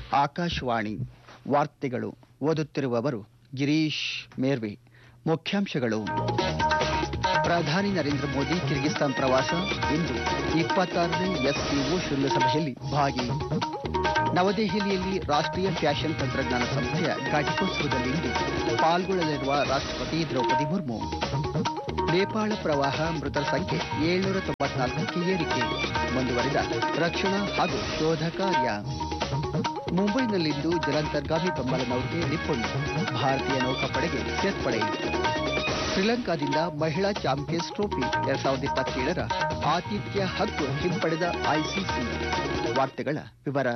ಆಕಾಶವಾಣಿ ವಾರ್ತೆಗಳು ಓದುತ್ತಿರುವವರು ಗಿರೀಶ್ ಮೇರ್ವಿ ಮುಖ್ಯಾಂಶಗಳು ಪ್ರಧಾನಿ ನರೇಂದ್ರ ಮೋದಿ ಕಿರ್ಗಿಸ್ತಾನ್ ಪ್ರವಾಸ ಇಂದು ಇಪ್ಪತ್ತಾರನೇ ಎಸ್ಸಿಒ ಶೃಂಗಸಭೆಯಲ್ಲಿ ಭಾಗಿ ನವದೆಹಲಿಯಲ್ಲಿ ರಾಷ್ಟ್ರೀಯ ಫ್ಯಾಷನ್ ತಂತ್ರಜ್ಞಾನ ಸಂಸ್ಥೆಯ ಘಟಿಕೋತ್ಸವದಲ್ಲಿಂದು ಪಾಲ್ಗೊಳ್ಳಲಿರುವ ರಾಷ್ಟ್ರಪತಿ ದ್ರೌಪದಿ ಮುರ್ಮು ನೇಪಾಳ ಪ್ರವಾಹ ಮೃತರ ಸಂಖ್ಯೆ ಏಳ್ನೂರ ತೊಂಬತ್ನಾಲ್ಕಕ್ಕೆ ಏರಿಕೆ ಮುಂದುವರಿದ ರಕ್ಷಣಾ ಹಾಗೂ ಶೋಧ ಕಾರ್ಯ ಮುಂಬೈನಲ್ಲಿಂದು ಜಲಾಂತರ್ಗಾಮಿ ಬೆಂಬಲ ನೌಕೆ ನಿಪುಣ್ ಭಾರತೀಯ ನೌಕಾಪಡೆಗೆ ಸೇರ್ಪಡೆ ಶ್ರೀಲಂಕಾದಿಂದ ಮಹಿಳಾ ಚಾಂಪಿಯನ್ಸ್ ಟ್ರೋಫಿ ಎರಡ್ ಸಾವಿರದ ಇಪ್ಪತ್ತೇಳರ ಆತಿಥ್ಯ ಹಕ್ಕು ಹಿಂಪಡೆದ ಐಸಿಸಿ ವಾರ್ತೆಗಳ ವಿವರ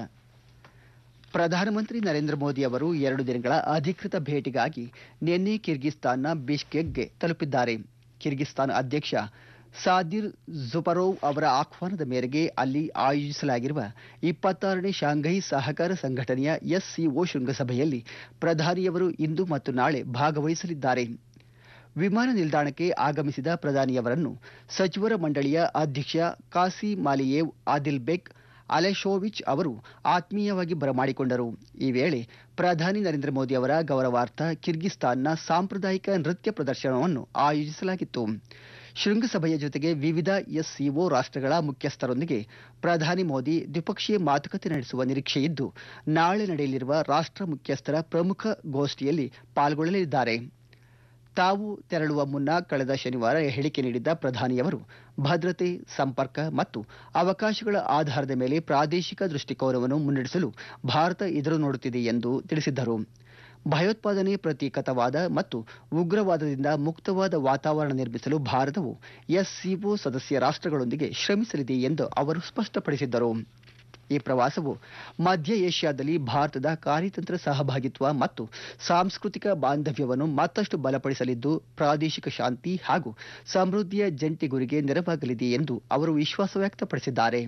ಪ್ರಧಾನಮಂತ್ರಿ ನರೇಂದ್ರ ಮೋದಿ ಅವರು ಎರಡು ದಿನಗಳ ಅಧಿಕೃತ ಭೇಟಿಗಾಗಿ ನಿನ್ನೆ ಕಿರ್ಗಿಸ್ತಾನ್ನ ಬಿಷ್ಕೆಕ್ಗೆ ತಲುಪಿದ್ದಾರೆ ಕಿರ್ಗಿಸ್ತಾನ್ ಅಧ್ಯಕ್ಷ ಸಾದಿರ್ ಜುಪರೋವ್ ಅವರ ಆಹ್ವಾನದ ಮೇರೆಗೆ ಅಲ್ಲಿ ಆಯೋಜಿಸಲಾಗಿರುವ ಇಪ್ಪತ್ತಾರನೇ ಶಾಂಘೈ ಸಹಕಾರ ಸಂಘಟನೆಯ ಎಸ್ಸಿಒ ಶೃಂಗಸಭೆಯಲ್ಲಿ ಪ್ರಧಾನಿಯವರು ಇಂದು ಮತ್ತು ನಾಳೆ ಭಾಗವಹಿಸಲಿದ್ದಾರೆ ವಿಮಾನ ನಿಲ್ದಾಣಕ್ಕೆ ಆಗಮಿಸಿದ ಪ್ರಧಾನಿಯವರನ್ನು ಸಚಿವರ ಮಂಡಳಿಯ ಅಧ್ಯಕ್ಷ ಕಾಸಿ ಮಾಲಿಯೇವ್ ಆದಿಲ್ ಬೆಕ್ ಅಲೆಶೋವಿಚ್ ಅವರು ಆತ್ಮೀಯವಾಗಿ ಬರಮಾಡಿಕೊಂಡರು ಈ ವೇಳೆ ಪ್ರಧಾನಿ ನರೇಂದ್ರ ಮೋದಿ ಅವರ ಗೌರವಾರ್ಥ ಕಿರ್ಗಿಸ್ತಾನ್ನ ಸಾಂಪ್ರದಾಯಿಕ ನೃತ್ಯ ಪ್ರದರ್ಶನವನ್ನು ಆಯೋಜಿಸಲಾಗಿತ್ತು ಶೃಂಗಸಭೆಯ ಜೊತೆಗೆ ವಿವಿಧ ಎಸ್ಸಿಒ ರಾಷ್ಟ್ರಗಳ ಮುಖ್ಯಸ್ಥರೊಂದಿಗೆ ಪ್ರಧಾನಿ ಮೋದಿ ದ್ವಿಪಕ್ಷೀಯ ಮಾತುಕತೆ ನಡೆಸುವ ನಿರೀಕ್ಷೆಯಿದ್ದು ನಾಳೆ ನಡೆಯಲಿರುವ ರಾಷ್ಟ್ರ ಮುಖ್ಯಸ್ಥರ ಪ್ರಮುಖ ಗೋಷ್ಠಿಯಲ್ಲಿ ಪಾಲ್ಗೊಳ್ಳಲಿದ್ದಾರೆ ತಾವು ತೆರಳುವ ಮುನ್ನ ಕಳೆದ ಶನಿವಾರ ಹೇಳಿಕೆ ನೀಡಿದ್ದ ಪ್ರಧಾನಿಯವರು ಭದ್ರತೆ ಸಂಪರ್ಕ ಮತ್ತು ಅವಕಾಶಗಳ ಆಧಾರದ ಮೇಲೆ ಪ್ರಾದೇಶಿಕ ದೃಷ್ಟಿಕೋನವನ್ನು ಮುನ್ನಡೆಸಲು ಭಾರತ ಎದುರು ನೋಡುತ್ತಿದೆ ಎಂದು ತಿಳಿಸಿದ್ದರು ಭಯೋತ್ಪಾದನೆ ಪ್ರತೀಕತವಾದ ಮತ್ತು ಉಗ್ರವಾದದಿಂದ ಮುಕ್ತವಾದ ವಾತಾವರಣ ನಿರ್ಮಿಸಲು ಭಾರತವು ಎಸ್ಸಿಒ ಸದಸ್ಯ ರಾಷ್ಟ್ರಗಳೊಂದಿಗೆ ಶ್ರಮಿಸಲಿದೆ ಎಂದು ಅವರು ಸ್ಪಷ್ಟಪಡಿಸಿದ್ದರು ಈ ಪ್ರವಾಸವು ಮಧ್ಯ ಏಷ್ಯಾದಲ್ಲಿ ಭಾರತದ ಕಾರ್ಯತಂತ್ರ ಸಹಭಾಗಿತ್ವ ಮತ್ತು ಸಾಂಸ್ಕೃತಿಕ ಬಾಂಧವ್ಯವನ್ನು ಮತ್ತಷ್ಟು ಬಲಪಡಿಸಲಿದ್ದು ಪ್ರಾದೇಶಿಕ ಶಾಂತಿ ಹಾಗೂ ಸಮೃದ್ಧಿಯ ಜಂಟಿ ಗುರಿಗೆ ನೆರವಾಗಲಿದೆ ಎಂದು ಅವರು ವಿಶ್ವಾಸ ವ್ಯಕ್ತಪಡಿಸಿದ್ದಾರೆ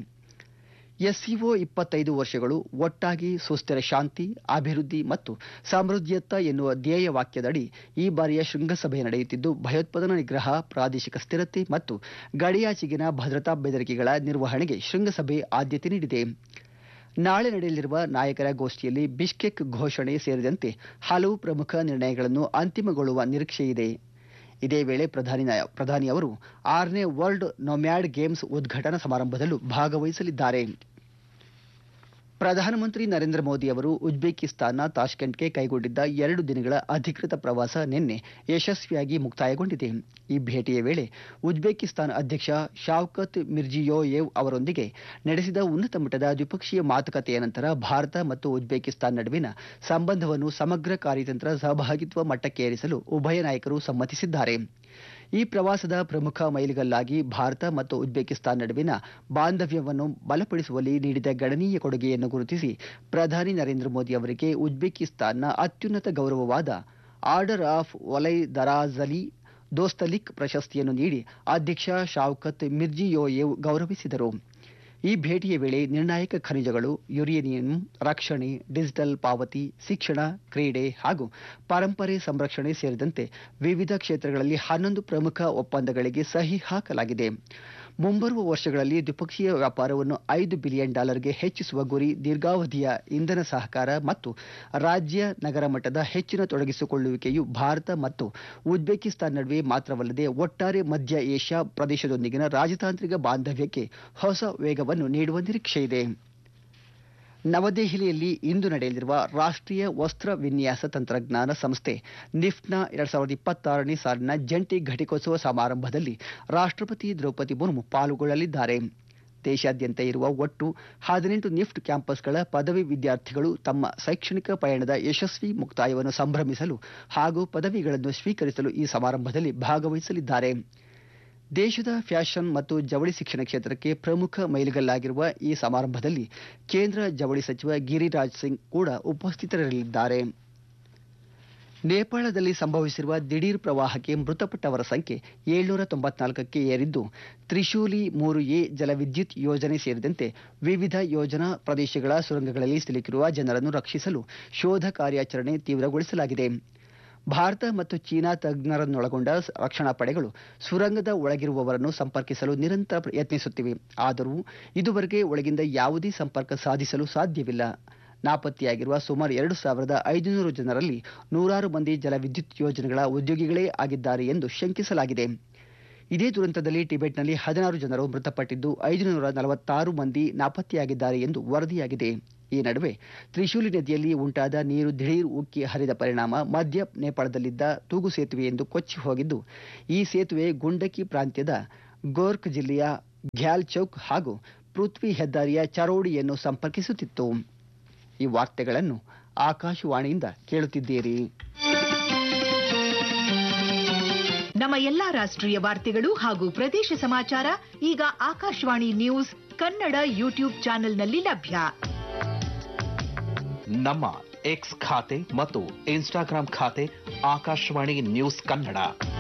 ಎಸ್ಸಿಒ ಇಪ್ಪತ್ತೈದು ವರ್ಷಗಳು ಒಟ್ಟಾಗಿ ಸುಸ್ಥಿರ ಶಾಂತಿ ಅಭಿವೃದ್ಧಿ ಮತ್ತು ಸಮೃದ್ಧಿಯತ್ತ ಎನ್ನುವ ಧ್ಯೇಯ ವಾಕ್ಯದಡಿ ಈ ಬಾರಿಯ ಶೃಂಗಸಭೆ ನಡೆಯುತ್ತಿದ್ದು ಭಯೋತ್ಪಾದನಾ ನಿಗ್ರಹ ಪ್ರಾದೇಶಿಕ ಸ್ಥಿರತೆ ಮತ್ತು ಗಡಿಯಾಚೆಗಿನ ಭದ್ರತಾ ಬೆದರಿಕೆಗಳ ನಿರ್ವಹಣೆಗೆ ಶೃಂಗಸಭೆ ಆದ್ಯತೆ ನೀಡಿದೆ ನಾಳೆ ನಡೆಯಲಿರುವ ನಾಯಕರ ಗೋಷ್ಠಿಯಲ್ಲಿ ಬಿಷ್ಕೆಕ್ ಘೋಷಣೆ ಸೇರಿದಂತೆ ಹಲವು ಪ್ರಮುಖ ನಿರ್ಣಯಗಳನ್ನು ಅಂತಿಮಗೊಳ್ಳುವ ನಿರೀಕ್ಷೆಯಿದೆ ಇದೇ ವೇಳೆ ಪ್ರಧಾನಿ ಪ್ರಧಾನಿ ಅವರು ಆರನೇ ವರ್ಲ್ಡ್ ನೊಮ್ಯಾಡ್ ಗೇಮ್ಸ್ ಉದ್ಘಾಟನಾ ಸಮಾರಂಭದಲ್ಲೂ ಭಾಗವಹಿಸಲಿದ್ದಾರೆ ಪ್ರಧಾನಮಂತ್ರಿ ನರೇಂದ್ರ ಮೋದಿ ಅವರು ಉಜ್ಬೇಕಿಸ್ತಾನ್ನ ತಾಷ್ಕೆಂಟ್ಗೆ ಕೈಗೊಂಡಿದ್ದ ಎರಡು ದಿನಗಳ ಅಧಿಕೃತ ಪ್ರವಾಸ ನಿನ್ನೆ ಯಶಸ್ವಿಯಾಗಿ ಮುಕ್ತಾಯಗೊಂಡಿದೆ ಈ ಭೇಟಿಯ ವೇಳೆ ಉಜ್ಬೇಕಿಸ್ತಾನ್ ಅಧ್ಯಕ್ಷ ಶಾವ್ಕತ್ ಮಿರ್ಜಿಯೋಯೇವ್ ಅವರೊಂದಿಗೆ ನಡೆಸಿದ ಉನ್ನತ ಮಟ್ಟದ ದ್ವಿಪಕ್ಷೀಯ ಮಾತುಕತೆಯ ನಂತರ ಭಾರತ ಮತ್ತು ಉಜ್ಬೇಕಿಸ್ತಾನ್ ನಡುವಿನ ಸಂಬಂಧವನ್ನು ಸಮಗ್ರ ಕಾರ್ಯತಂತ್ರ ಸಹಭಾಗಿತ್ವ ಮಟ್ಟಕ್ಕೆ ಏರಿಸಲು ಉಭಯ ನಾಯಕರು ಸಮ್ಮತಿಸಿದ್ದಾರೆ ಈ ಪ್ರವಾಸದ ಪ್ರಮುಖ ಮೈಲಿಗಲ್ಲಾಗಿ ಭಾರತ ಮತ್ತು ಉಜ್ಬೇಕಿಸ್ತಾನ್ ನಡುವಿನ ಬಾಂಧವ್ಯವನ್ನು ಬಲಪಡಿಸುವಲ್ಲಿ ನೀಡಿದ ಗಣನೀಯ ಕೊಡುಗೆಯನ್ನು ಗುರುತಿಸಿ ಪ್ರಧಾನಿ ನರೇಂದ್ರ ಮೋದಿ ಅವರಿಗೆ ಉಜ್ಬೇಕಿಸ್ತಾನ್ನ ಅತ್ಯುನ್ನತ ಗೌರವವಾದ ಆರ್ಡರ್ ಆಫ್ ಒಲೈ ದರಾಜಲಿ ದೋಸ್ತಲಿಕ್ ಪ್ರಶಸ್ತಿಯನ್ನು ನೀಡಿ ಅಧ್ಯಕ್ಷ ಶಾವ್ಕತ್ ಮಿರ್ಜಿಯೋಯೇವ್ ಗೌರವಿಸಿದರು ಈ ಭೇಟಿಯ ವೇಳೆ ನಿರ್ಣಾಯಕ ಖನಿಜಗಳು ಯುರೇನಿಯಂ ರಕ್ಷಣೆ ಡಿಜಿಟಲ್ ಪಾವತಿ ಶಿಕ್ಷಣ ಕ್ರೀಡೆ ಹಾಗೂ ಪರಂಪರೆ ಸಂರಕ್ಷಣೆ ಸೇರಿದಂತೆ ವಿವಿಧ ಕ್ಷೇತ್ರಗಳಲ್ಲಿ ಹನ್ನೊಂದು ಪ್ರಮುಖ ಒಪ್ಪಂದಗಳಿಗೆ ಸಹಿ ಹಾಕಲಾಗಿದೆ ಮುಂಬರುವ ವರ್ಷಗಳಲ್ಲಿ ದ್ವಿಪಕ್ಷೀಯ ವ್ಯಾಪಾರವನ್ನು ಐದು ಬಿಲಿಯನ್ ಡಾಲರ್ಗೆ ಹೆಚ್ಚಿಸುವ ಗುರಿ ದೀರ್ಘಾವಧಿಯ ಇಂಧನ ಸಹಕಾರ ಮತ್ತು ರಾಜ್ಯ ನಗರ ಮಟ್ಟದ ಹೆಚ್ಚಿನ ತೊಡಗಿಸಿಕೊಳ್ಳುವಿಕೆಯು ಭಾರತ ಮತ್ತು ಉಜ್ಬೇಕಿಸ್ತಾನ್ ನಡುವೆ ಮಾತ್ರವಲ್ಲದೆ ಒಟ್ಟಾರೆ ಮಧ್ಯ ಏಷ್ಯಾ ಪ್ರದೇಶದೊಂದಿಗಿನ ರಾಜತಾಂತ್ರಿಕ ಬಾಂಧವ್ಯಕ್ಕೆ ಹೊಸ ವೇಗವನ್ನು ನೀಡುವ ನಿರೀಕ್ಷೆಯಿದೆ ನವದೆಹಲಿಯಲ್ಲಿ ಇಂದು ನಡೆಯಲಿರುವ ರಾಷ್ಟ್ರೀಯ ವಸ್ತ್ರ ವಿನ್ಯಾಸ ತಂತ್ರಜ್ಞಾನ ಸಂಸ್ಥೆ ನಿಫ್ಟ್ನ ಎರಡ್ ಸಾವಿರದ ಇಪ್ಪತ್ತಾರನೇ ಸಾಲಿನ ಜಂಟಿ ಘಟಿಕೋತ್ಸವ ಸಮಾರಂಭದಲ್ಲಿ ರಾಷ್ಟ್ರಪತಿ ದ್ರೌಪದಿ ಮುರ್ಮು ಪಾಲ್ಗೊಳ್ಳಲಿದ್ದಾರೆ ದೇಶಾದ್ಯಂತ ಇರುವ ಒಟ್ಟು ಹದಿನೆಂಟು ನಿಫ್ಟ್ ಕ್ಯಾಂಪಸ್ಗಳ ಪದವಿ ವಿದ್ಯಾರ್ಥಿಗಳು ತಮ್ಮ ಶೈಕ್ಷಣಿಕ ಪಯಣದ ಯಶಸ್ವಿ ಮುಕ್ತಾಯವನ್ನು ಸಂಭ್ರಮಿಸಲು ಹಾಗೂ ಪದವಿಗಳನ್ನು ಸ್ವೀಕರಿಸಲು ಈ ಸಮಾರಂಭದಲ್ಲಿ ಭಾಗವಹಿಸಲಿದ್ದಾರೆ ದೇಶದ ಫ್ಯಾಷನ್ ಮತ್ತು ಜವಳಿ ಶಿಕ್ಷಣ ಕ್ಷೇತ್ರಕ್ಕೆ ಪ್ರಮುಖ ಮೈಲಿಗಲ್ಲಾಗಿರುವ ಈ ಸಮಾರಂಭದಲ್ಲಿ ಕೇಂದ್ರ ಜವಳಿ ಸಚಿವ ಗಿರಿರಾಜ್ ಸಿಂಗ್ ಕೂಡ ಉಪಸ್ಥಿತರಿರಲಿದ್ದಾರೆ ನೇಪಾಳದಲ್ಲಿ ಸಂಭವಿಸಿರುವ ದಿಢೀರ್ ಪ್ರವಾಹಕ್ಕೆ ಮೃತಪಟ್ಟವರ ಸಂಖ್ಯೆ ಏಳ್ನೂರ ತೊಂಬತ್ನಾಲ್ಕಕ್ಕೆ ಏರಿದ್ದು ತ್ರಿಶೂಲಿ ಮೂರು ಎ ಜಲವಿದ್ಯುತ್ ಯೋಜನೆ ಸೇರಿದಂತೆ ವಿವಿಧ ಯೋಜನಾ ಪ್ರದೇಶಗಳ ಸುರಂಗಗಳಲ್ಲಿ ಸಿಲುಕಿರುವ ಜನರನ್ನು ರಕ್ಷಿಸಲು ಶೋಧ ಕಾರ್ಯಾಚರಣೆ ತೀವ್ರಗೊಳಿಸಲಾಗಿದೆ ಭಾರತ ಮತ್ತು ಚೀನಾ ತಜ್ಞರನ್ನೊಳಗೊಂಡ ರಕ್ಷಣಾ ಪಡೆಗಳು ಸುರಂಗದ ಒಳಗಿರುವವರನ್ನು ಸಂಪರ್ಕಿಸಲು ನಿರಂತರ ಯತ್ನಿಸುತ್ತಿವೆ ಆದರೂ ಇದುವರೆಗೆ ಒಳಗಿಂದ ಯಾವುದೇ ಸಂಪರ್ಕ ಸಾಧಿಸಲು ಸಾಧ್ಯವಿಲ್ಲ ನಾಪತ್ತೆಯಾಗಿರುವ ಸುಮಾರು ಎರಡು ಸಾವಿರದ ಐದುನೂರು ಜನರಲ್ಲಿ ನೂರಾರು ಮಂದಿ ಜಲವಿದ್ಯುತ್ ಯೋಜನೆಗಳ ಉದ್ಯೋಗಿಗಳೇ ಆಗಿದ್ದಾರೆ ಎಂದು ಶಂಕಿಸಲಾಗಿದೆ ಇದೇ ದುರಂತದಲ್ಲಿ ಟಿಬೆಟ್ನಲ್ಲಿ ಹದಿನಾರು ಜನರು ಮೃತಪಟ್ಟಿದ್ದು ಐದುನೂರ ನಲವತ್ತಾರು ಮಂದಿ ನಾಪತ್ತೆಯಾಗಿದ್ದಾರೆ ಎಂದು ವರದಿಯಾಗಿದೆ ಈ ನಡುವೆ ತ್ರಿಶೂಲಿ ನದಿಯಲ್ಲಿ ಉಂಟಾದ ನೀರು ದಿಢೀರ್ ಉಕ್ಕಿ ಹರಿದ ಪರಿಣಾಮ ಮಧ್ಯ ನೇಪಾಳದಲ್ಲಿದ್ದ ತೂಗು ಸೇತುವೆಯೊಂದು ಕೊಚ್ಚಿ ಹೋಗಿದ್ದು ಈ ಸೇತುವೆ ಗುಂಡಕಿ ಪ್ರಾಂತ್ಯದ ಗೋರ್ಖ್ ಜಿಲ್ಲೆಯ ಘ್ಯಾಲ್ ಚೌಕ್ ಹಾಗೂ ಪೃಥ್ವಿ ಹೆದ್ದಾರಿಯ ಚರೋಡಿಯನ್ನು ಸಂಪರ್ಕಿಸುತ್ತಿತ್ತು ಈ ವಾರ್ತೆಗಳನ್ನು ಆಕಾಶವಾಣಿಯಿಂದ ಕೇಳುತ್ತಿದ್ದೀರಿ ನಮ್ಮ ಎಲ್ಲಾ ರಾಷ್ಟ್ರೀಯ ವಾರ್ತೆಗಳು ಹಾಗೂ ಪ್ರದೇಶ ಸಮಾಚಾರ ಈಗ ಆಕಾಶವಾಣಿ ನ್ಯೂಸ್ ಕನ್ನಡ ಯೂಟ್ಯೂಬ್ ಚಾನೆಲ್ನಲ್ಲಿ ಲಭ್ಯ ನಮ್ಮ ಎಕ್ಸ್ ಖಾತೆ ಮತ್ತು ಇನ್ಸ್ಟಾಗ್ರಾಂ ಖಾತೆ ಆಕಾಶವಾಣಿ ನ್ಯೂಸ್ ಕನ್ನಡ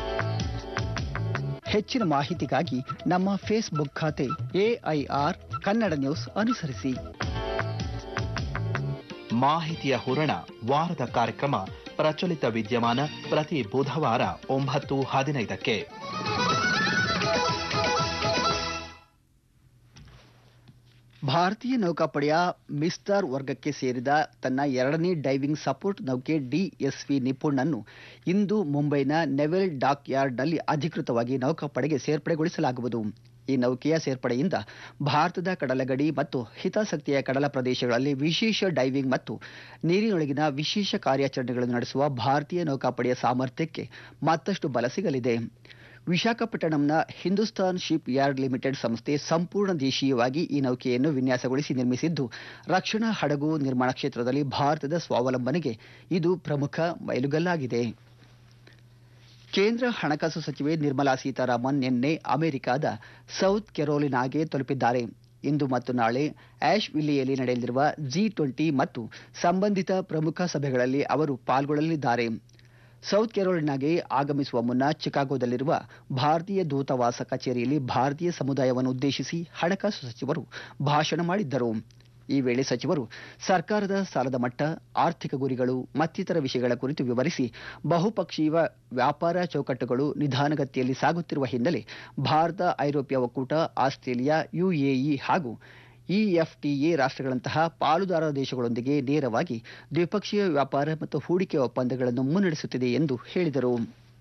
ಹೆಚ್ಚಿನ ಮಾಹಿತಿಗಾಗಿ ನಮ್ಮ ಫೇಸ್ಬುಕ್ ಖಾತೆ ಎಐಆರ್ ಕನ್ನಡ ನ್ಯೂಸ್ ಅನುಸರಿಸಿ ಮಾಹಿತಿಯ ಹೂರಣ ವಾರದ ಕಾರ್ಯಕ್ರಮ ಪ್ರಚಲಿತ ವಿದ್ಯಮಾನ ಪ್ರತಿ ಬುಧವಾರ ಒಂಬತ್ತು ಹದಿನೈದಕ್ಕೆ ಭಾರತೀಯ ನೌಕಾಪಡೆಯ ಮಿಸ್ಟಾರ್ ವರ್ಗಕ್ಕೆ ಸೇರಿದ ತನ್ನ ಎರಡನೇ ಡೈವಿಂಗ್ ಸಪೋರ್ಟ್ ನೌಕೆ ಡಿಎಸ್ವಿ ನಿಪುಣನ್ನು ಇಂದು ಮುಂಬೈನ ನೆವೆಲ್ ಡಾಕ್ ಯಾರ್ಡ್ನಲ್ಲಿ ಅಧಿಕೃತವಾಗಿ ನೌಕಾಪಡೆಗೆ ಸೇರ್ಪಡೆಗೊಳಿಸಲಾಗುವುದು ಈ ನೌಕೆಯ ಸೇರ್ಪಡೆಯಿಂದ ಭಾರತದ ಕಡಲಗಡಿ ಮತ್ತು ಹಿತಾಸಕ್ತಿಯ ಕಡಲ ಪ್ರದೇಶಗಳಲ್ಲಿ ವಿಶೇಷ ಡೈವಿಂಗ್ ಮತ್ತು ನೀರಿನೊಳಗಿನ ವಿಶೇಷ ಕಾರ್ಯಾಚರಣೆಗಳನ್ನು ನಡೆಸುವ ಭಾರತೀಯ ನೌಕಾಪಡೆಯ ಸಾಮರ್ಥ್ಯಕ್ಕೆ ಮತ್ತಷ್ಟು ಬಲ ಸಿಗಲಿದೆ ವಿಶಾಖಪಟ್ಟಣಂನ ಹಿಂದೂಸ್ತಾನ್ ಶಿಪ್ ಯಾರ್ಡ್ ಲಿಮಿಟೆಡ್ ಸಂಸ್ಥೆ ಸಂಪೂರ್ಣ ದೇಶೀಯವಾಗಿ ಈ ನೌಕೆಯನ್ನು ವಿನ್ಯಾಸಗೊಳಿಸಿ ನಿರ್ಮಿಸಿದ್ದು ರಕ್ಷಣಾ ಹಡಗು ನಿರ್ಮಾಣ ಕ್ಷೇತ್ರದಲ್ಲಿ ಭಾರತದ ಸ್ವಾವಲಂಬನೆಗೆ ಇದು ಪ್ರಮುಖ ಮೈಲುಗಲ್ಲಾಗಿದೆ ಕೇಂದ್ರ ಹಣಕಾಸು ಸಚಿವೆ ನಿರ್ಮಲಾ ಸೀತಾರಾಮನ್ ನಿನ್ನೆ ಅಮೆರಿಕದ ಸೌತ್ ಕೆರೋಲಿನಾಗೆ ತಲುಪಿದ್ದಾರೆ ಇಂದು ಮತ್ತು ನಾಳೆ ಆಶ್ ವಿಲ್ಲಿಯಲ್ಲಿ ನಡೆಯಲಿರುವ ಜಿ ಟ್ವೆಂಟಿ ಮತ್ತು ಸಂಬಂಧಿತ ಪ್ರಮುಖ ಸಭೆಗಳಲ್ಲಿ ಅವರು ಪಾಲ್ಗೊಳ್ಳಲಿದ್ದಾರೆ ಸೌತ್ ಕೆರೋಲಿನಾಗೆ ಆಗಮಿಸುವ ಮುನ್ನ ಚಿಕಾಗೋದಲ್ಲಿರುವ ಭಾರತೀಯ ದೂತಾವಾಸ ಕಚೇರಿಯಲ್ಲಿ ಭಾರತೀಯ ಸಮುದಾಯವನ್ನು ಉದ್ದೇಶಿಸಿ ಹಣಕಾಸು ಸಚಿವರು ಭಾಷಣ ಮಾಡಿದ್ದರು ಈ ವೇಳೆ ಸಚಿವರು ಸರ್ಕಾರದ ಸಾಲದ ಮಟ್ಟ ಆರ್ಥಿಕ ಗುರಿಗಳು ಮತ್ತಿತರ ವಿಷಯಗಳ ಕುರಿತು ವಿವರಿಸಿ ಬಹುಪಕ್ಷೀಯ ವ್ಯಾಪಾರ ಚೌಕಟ್ಟುಗಳು ನಿಧಾನಗತಿಯಲ್ಲಿ ಸಾಗುತ್ತಿರುವ ಹಿನ್ನೆಲೆ ಭಾರತ ಐರೋಪ್ಯ ಒಕ್ಕೂಟ ಆಸ್ಟ್ರೇಲಿಯಾ ಯುಎಇ ಹಾಗೂ ಇಎಫ್ಟಿಎ ರಾಷ್ಟ್ರಗಳಂತಹ ಪಾಲುದಾರ ದೇಶಗಳೊಂದಿಗೆ ನೇರವಾಗಿ ದ್ವಿಪಕ್ಷೀಯ ವ್ಯಾಪಾರ ಮತ್ತು ಹೂಡಿಕೆ ಒಪ್ಪಂದಗಳನ್ನು ಮುನ್ನಡೆಸುತ್ತಿದೆ ಎಂದು ಹೇಳಿದರು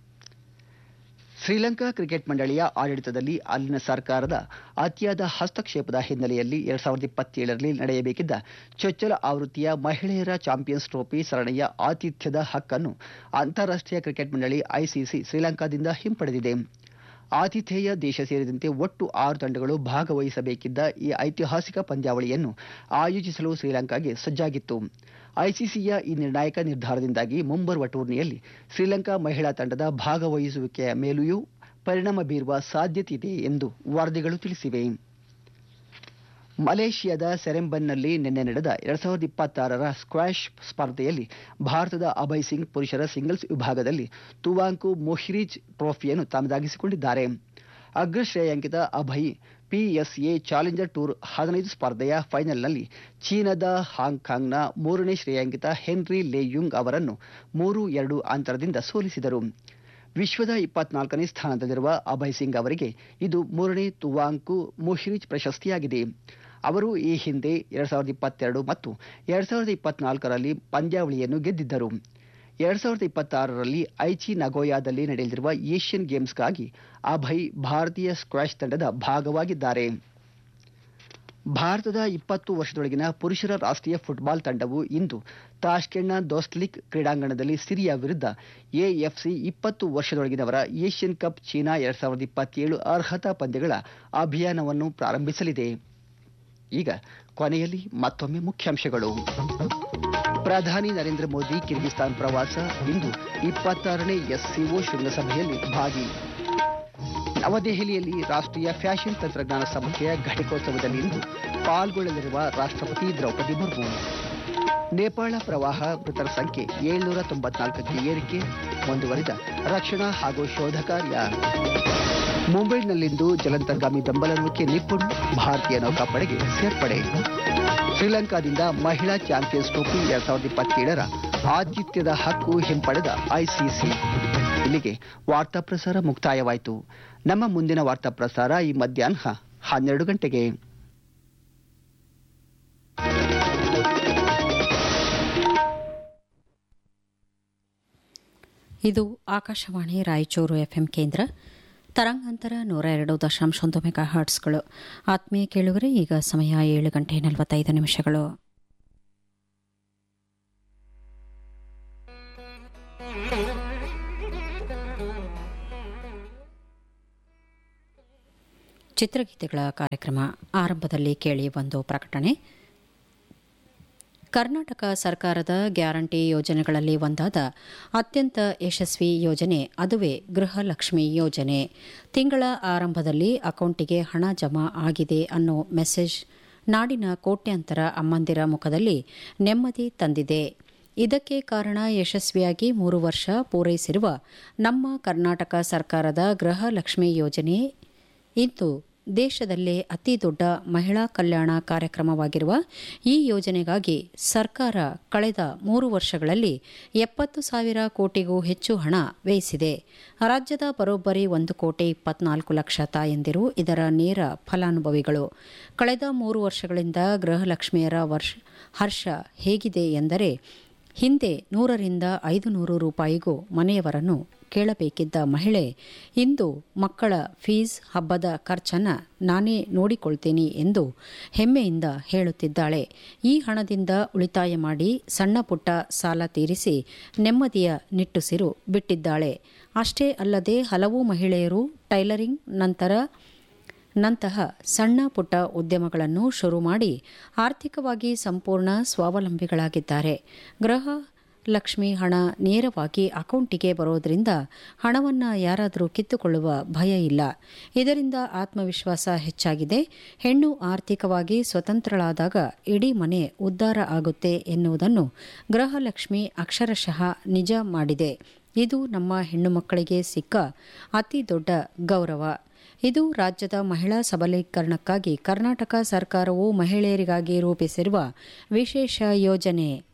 ಶ್ರೀಲಂಕಾ ಕ್ರಿಕೆಟ್ ಮಂಡಳಿಯ ಆಡಳಿತದಲ್ಲಿ ಅಲ್ಲಿನ ಸರ್ಕಾರದ ಅತಿಯಾದ ಹಸ್ತಕ್ಷೇಪದ ಹಿನ್ನೆಲೆಯಲ್ಲಿ ಎರಡ್ ಸಾವಿರದ ಇಪ್ಪತ್ತೇಳರಲ್ಲಿ ನಡೆಯಬೇಕಿದ್ದ ಚೊಚ್ಚಲ ಆವೃತ್ತಿಯ ಮಹಿಳೆಯರ ಚಾಂಪಿಯನ್ಸ್ ಟ್ರೋಫಿ ಸರಣಿಯ ಆತಿಥ್ಯದ ಹಕ್ಕನ್ನು ಅಂತಾರಾಷ್ಟ್ರೀಯ ಕ್ರಿಕೆಟ್ ಮಂಡಳಿ ಐಸಿಸಿ ಶ್ರೀಲಂಕಾದಿಂದ ಹಿಂಪಡೆದಿದೆ ಆತಿಥೇಯ ದೇಶ ಸೇರಿದಂತೆ ಒಟ್ಟು ಆರು ತಂಡಗಳು ಭಾಗವಹಿಸಬೇಕಿದ್ದ ಈ ಐತಿಹಾಸಿಕ ಪಂದ್ಯಾವಳಿಯನ್ನು ಆಯೋಜಿಸಲು ಶ್ರೀಲಂಕಾಗೆ ಸಜ್ಜಾಗಿತ್ತು ಐಸಿಸಿಯ ಈ ನಿರ್ಣಾಯಕ ನಿರ್ಧಾರದಿಂದಾಗಿ ಮುಂಬರುವ ಟೂರ್ನಿಯಲ್ಲಿ ಶ್ರೀಲಂಕಾ ಮಹಿಳಾ ತಂಡದ ಭಾಗವಹಿಸುವಿಕೆಯ ಮೇಲೆಯೂ ಪರಿಣಾಮ ಬೀರುವ ಸಾಧ್ಯತೆ ಇದೆ ಎಂದು ವರದಿಗಳು ತಿಳಿಸಿವೆ ಮಲೇಷಿಯಾದ ಸೆರೆಂಬನ್ನಲ್ಲಿ ನಿನ್ನೆ ನಡೆದ ಎರಡ್ ಸಾವಿರದ ಇಪ್ಪತ್ತಾರರ ಸ್ಕ್ವಾಷ್ ಸ್ಪರ್ಧೆಯಲ್ಲಿ ಭಾರತದ ಅಭಯ್ ಸಿಂಗ್ ಪುರುಷರ ಸಿಂಗಲ್ಸ್ ವಿಭಾಗದಲ್ಲಿ ತುವಾಂಕು ಮೊಹಿರಿಜ್ ಟ್ರೋಫಿಯನ್ನು ತಮ್ಮದಾಗಿಸಿಕೊಂಡಿದ್ದಾರೆ ಅಗ್ರ ಶ್ರೇಯಾಂಕಿತ ಅಭಯ್ ಪಿಎಸ್ಎ ಚಾಲೆಂಜರ್ ಟೂರ್ ಹದಿನೈದು ಸ್ಪರ್ಧೆಯ ಫೈನಲ್ನಲ್ಲಿ ಚೀನಾದ ಹಾಂಗ್ಕಾಂಗ್ನ ಮೂರನೇ ಶ್ರೇಯಾಂಕಿತ ಹೆನ್ರಿ ಲೇಯುಂಗ್ ಅವರನ್ನು ಮೂರು ಎರಡು ಅಂತರದಿಂದ ಸೋಲಿಸಿದರು ವಿಶ್ವದ ಇಪ್ಪತ್ನಾಲ್ಕನೇ ಸ್ಥಾನದಲ್ಲಿರುವ ಅಭಯ್ ಸಿಂಗ್ ಅವರಿಗೆ ಇದು ಮೂರನೇ ತುವಾಂಕು ಮುಹಿರಿಜ್ ಪ್ರಶಸ್ತಿಯಾಗಿದೆ ಅವರು ಈ ಹಿಂದೆ ಎರಡ್ ಸಾವಿರದ ಇಪ್ಪತ್ತೆರಡು ಮತ್ತು ಎರಡ್ ಸಾವಿರದ ಇಪ್ಪತ್ನಾಲ್ಕರಲ್ಲಿ ಪಂದ್ಯಾವಳಿಯನ್ನು ಗೆದ್ದಿದ್ದರು ಎರಡ್ ಸಾವಿರದ ಇಪ್ಪತ್ತಾರರಲ್ಲಿ ಐಚಿ ನಗೋಯಾದಲ್ಲಿ ನಡೆಯಲಿರುವ ಏಷ್ಯನ್ ಗೇಮ್ಸ್ಗಾಗಿ ಅಭಯ್ ಭಾರತೀಯ ಸ್ಕ್ವಾಷ್ ತಂಡದ ಭಾಗವಾಗಿದ್ದಾರೆ ಭಾರತದ ಇಪ್ಪತ್ತು ವರ್ಷದೊಳಗಿನ ಪುರುಷರ ರಾಷ್ಟ್ರೀಯ ಫುಟ್ಬಾಲ್ ತಂಡವು ಇಂದು ತಾಷ್ಕೆಂಡ್ನ ದೋಸ್ಲಿಕ್ ಕ್ರೀಡಾಂಗಣದಲ್ಲಿ ಸಿರಿಯಾ ವಿರುದ್ಧ ಎಎಫ್ಸಿ ಇಪ್ಪತ್ತು ವರ್ಷದೊಳಗಿನವರ ಏಷ್ಯನ್ ಕಪ್ ಚೀನಾ ಎರಡ್ ಸಾವಿರದ ಇಪ್ಪತ್ತೇಳು ಅರ್ಹತಾ ಪಂದ್ಯಗಳ ಅಭಿಯಾನವನ್ನು ಪ್ರಾರಂಭಿಸಲಿದೆ ಈಗ ಕೊನೆಯಲ್ಲಿ ಮತ್ತೊಮ್ಮೆ ಮುಖ್ಯಾಂಶಗಳು ಪ್ರಧಾನಿ ನರೇಂದ್ರ ಮೋದಿ ಕಿರ್ಗಿಸ್ತಾನ್ ಪ್ರವಾಸ ಇಂದು ಇಪ್ಪತ್ತಾರನೇ ಎಸ್ಸಿಒ ಶೃಂಗಸಭೆಯಲ್ಲಿ ಭಾಗಿ ನವದೆಹಲಿಯಲ್ಲಿ ರಾಷ್ಟ್ರೀಯ ಫ್ಯಾಷನ್ ತಂತ್ರಜ್ಞಾನ ಸಂಸ್ಥೆಯ ಘಟಿಕೋತ್ಸವದಲ್ಲಿ ಇಂದು ಪಾಲ್ಗೊಳ್ಳಲಿರುವ ರಾಷ್ಟ್ರಪತಿ ದ್ರೌಪದಿ ಮುರ್ಮು ನೇಪಾಳ ಪ್ರವಾಹ ಮೃತರ ಸಂಖ್ಯೆ ಏಳ್ನೂರ ತೊಂಬತ್ನಾಲ್ಕಕ್ಕೆ ಏರಿಕೆ ಮುಂದುವರಿದ ರಕ್ಷಣಾ ಹಾಗೂ ಶೋಧ ಕಾರ್ಯ ಮುಂಬೈನಲ್ಲಿಂದು ಜಲಂತರ್ಗಾಮಿ ಬೆಂಬಲ ನೌಕೆ ನಿಪುಣ್ ಭಾರತೀಯ ನೌಕಾಪಡೆಗೆ ಸೇರ್ಪಡೆ ಶ್ರೀಲಂಕಾದಿಂದ ಮಹಿಳಾ ಚಾಂಪಿಯನ್ಸ್ ಟ್ರೋಫಿ ಎರಡ್ ಸಾವಿರದ ಇಪ್ಪತ್ತೇಳರ ಆತಿಥ್ಯದ ಹಕ್ಕು ಹಿಂಪಡೆದ ಐಸಿಸಿ ಇಲ್ಲಿಗೆ ವಾರ್ತಾ ಪ್ರಸಾರ ಮುಕ್ತಾಯವಾಯಿತು ನಮ್ಮ ಮುಂದಿನ ವಾರ್ತಾ ಪ್ರಸಾರ ಈ ಮಧ್ಯಾಹ್ನ ಹನ್ನೆರಡು ಗಂಟೆಗೆ ಇದು ಆಕಾಶವಾಣಿ ರಾಯಚೂರು ಎಫ್ಎಂ ಕೇಂದ್ರ ತರಂಗಾಂತರ ನೂರ ಎರಡು ದಶಾಂಶ ಒಂದು ಮೆಗಾ ಹರ್ಟ್ಸ್ಗಳು ಆತ್ಮೀಯ ಕೇಳುಗರೆ ಈಗ ಸಮಯ ಏಳು ಗಂಟೆ ನಲವತ್ತೈದು ನಿಮಿಷಗಳು ಚಿತ್ರಗೀತೆಗಳ ಕಾರ್ಯಕ್ರಮ ಆರಂಭದಲ್ಲಿ ಕೇಳಿ ಒಂದು ಪ್ರಕಟಣೆ ಕರ್ನಾಟಕ ಸರ್ಕಾರದ ಗ್ಯಾರಂಟಿ ಯೋಜನೆಗಳಲ್ಲಿ ಒಂದಾದ ಅತ್ಯಂತ ಯಶಸ್ವಿ ಯೋಜನೆ ಅದುವೇ ಗೃಹಲಕ್ಷ್ಮಿ ಯೋಜನೆ ತಿಂಗಳ ಆರಂಭದಲ್ಲಿ ಅಕೌಂಟಿಗೆ ಹಣ ಜಮಾ ಆಗಿದೆ ಅನ್ನೋ ಮೆಸೇಜ್ ನಾಡಿನ ಕೋಟ್ಯಾಂತರ ಅಮ್ಮಂದಿರ ಮುಖದಲ್ಲಿ ನೆಮ್ಮದಿ ತಂದಿದೆ ಇದಕ್ಕೆ ಕಾರಣ ಯಶಸ್ವಿಯಾಗಿ ಮೂರು ವರ್ಷ ಪೂರೈಸಿರುವ ನಮ್ಮ ಕರ್ನಾಟಕ ಸರ್ಕಾರದ ಗೃಹಲಕ್ಷ್ಮಿ ಯೋಜನೆ ಇಂದು ದೇಶದಲ್ಲೇ ಅತಿ ದೊಡ್ಡ ಮಹಿಳಾ ಕಲ್ಯಾಣ ಕಾರ್ಯಕ್ರಮವಾಗಿರುವ ಈ ಯೋಜನೆಗಾಗಿ ಸರ್ಕಾರ ಕಳೆದ ಮೂರು ವರ್ಷಗಳಲ್ಲಿ ಎಪ್ಪತ್ತು ಸಾವಿರ ಕೋಟಿಗೂ ಹೆಚ್ಚು ಹಣ ವ್ಯಯಿಸಿದೆ ರಾಜ್ಯದ ಬರೋಬ್ಬರಿ ಒಂದು ಕೋಟಿ ಇಪ್ಪತ್ನಾಲ್ಕು ಲಕ್ಷ ತಾಯಂದಿರು ಇದರ ನೇರ ಫಲಾನುಭವಿಗಳು ಕಳೆದ ಮೂರು ವರ್ಷಗಳಿಂದ ಗೃಹಲಕ್ಷ್ಮಿಯರ ವರ್ಷ ಹರ್ಷ ಹೇಗಿದೆ ಎಂದರೆ ಹಿಂದೆ ನೂರರಿಂದ ಐದು ನೂರು ರೂಪಾಯಿಗೂ ಮನೆಯವರನ್ನು ಕೇಳಬೇಕಿದ್ದ ಮಹಿಳೆ ಇಂದು ಮಕ್ಕಳ ಫೀಸ್ ಹಬ್ಬದ ಖರ್ಚನ್ನು ನಾನೇ ನೋಡಿಕೊಳ್ತೀನಿ ಎಂದು ಹೆಮ್ಮೆಯಿಂದ ಹೇಳುತ್ತಿದ್ದಾಳೆ ಈ ಹಣದಿಂದ ಉಳಿತಾಯ ಮಾಡಿ ಸಣ್ಣ ಪುಟ್ಟ ಸಾಲ ತೀರಿಸಿ ನೆಮ್ಮದಿಯ ನಿಟ್ಟುಸಿರು ಬಿಟ್ಟಿದ್ದಾಳೆ ಅಷ್ಟೇ ಅಲ್ಲದೆ ಹಲವು ಮಹಿಳೆಯರು ಟೈಲರಿಂಗ್ ನಂತರ ನಂತಹ ಸಣ್ಣ ಪುಟ್ಟ ಉದ್ಯಮಗಳನ್ನು ಶುರು ಮಾಡಿ ಆರ್ಥಿಕವಾಗಿ ಸಂಪೂರ್ಣ ಸ್ವಾವಲಂಬಿಗಳಾಗಿದ್ದಾರೆ ಗೃಹ ಲಕ್ಷ್ಮಿ ಹಣ ನೇರವಾಗಿ ಅಕೌಂಟಿಗೆ ಬರೋದ್ರಿಂದ ಹಣವನ್ನು ಯಾರಾದರೂ ಕಿತ್ತುಕೊಳ್ಳುವ ಭಯ ಇಲ್ಲ ಇದರಿಂದ ಆತ್ಮವಿಶ್ವಾಸ ಹೆಚ್ಚಾಗಿದೆ ಹೆಣ್ಣು ಆರ್ಥಿಕವಾಗಿ ಸ್ವತಂತ್ರಳಾದಾಗ ಇಡೀ ಮನೆ ಉದ್ಧಾರ ಆಗುತ್ತೆ ಎನ್ನುವುದನ್ನು ಗೃಹಲಕ್ಷ್ಮಿ ಅಕ್ಷರಶಃ ನಿಜ ಮಾಡಿದೆ ಇದು ನಮ್ಮ ಹೆಣ್ಣು ಮಕ್ಕಳಿಗೆ ಸಿಕ್ಕ ಅತಿ ದೊಡ್ಡ ಗೌರವ ಇದು ರಾಜ್ಯದ ಮಹಿಳಾ ಸಬಲೀಕರಣಕ್ಕಾಗಿ ಕರ್ನಾಟಕ ಸರ್ಕಾರವು ಮಹಿಳೆಯರಿಗಾಗಿ ರೂಪಿಸಿರುವ ವಿಶೇಷ ಯೋಜನೆ